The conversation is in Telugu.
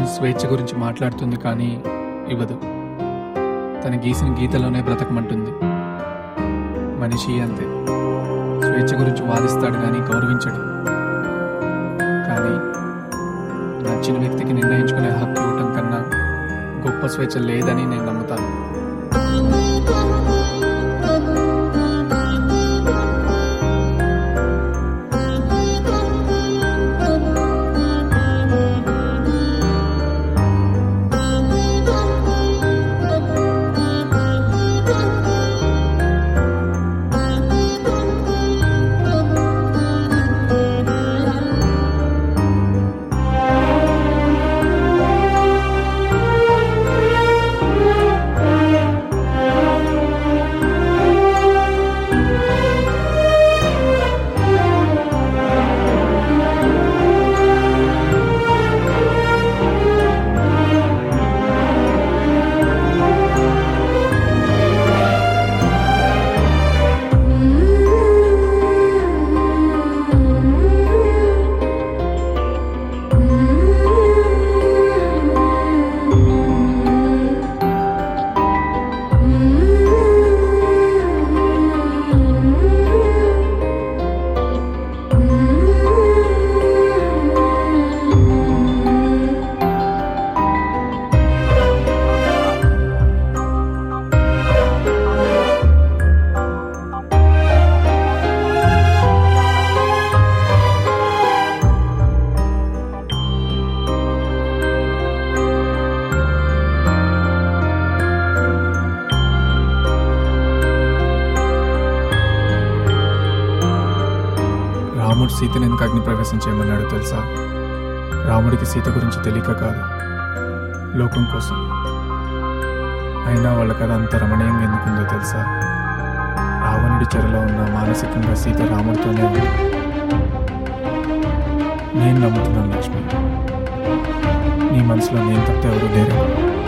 స్వేచ్ఛ గురించి మాట్లాడుతుంది కానీ ఇవ్వదు తన గీసిన గీతలోనే బ్రతకమంటుంది మనిషి అంతే స్వేచ్ఛ గురించి వాదిస్తాడు కానీ గౌరవించడు కానీ నచ్చిన వ్యక్తికి నిర్ణయించుకునే హక్కు ఇవ్వటం కన్నా గొప్ప స్వేచ్ఛ లేదని నేను నమ్ముతాను రాముడు సీతను ఎందుకు అగ్ని ప్రవేశం చేయమన్నాడు తెలుసా రాముడికి సీత గురించి తెలియక కాదు లోకం కోసం అయినా వాళ్ళ కథ అంత రమణీయంగా ఎందుకుందో తెలుసా రావణుడి చెరలో ఉన్న మానసికంగా సీత రాముడితోనే ఉంది నేను నమ్ముతున్నాను లక్ష్మి నీ మనసులో నేను తప్ప ఎవరు లేరు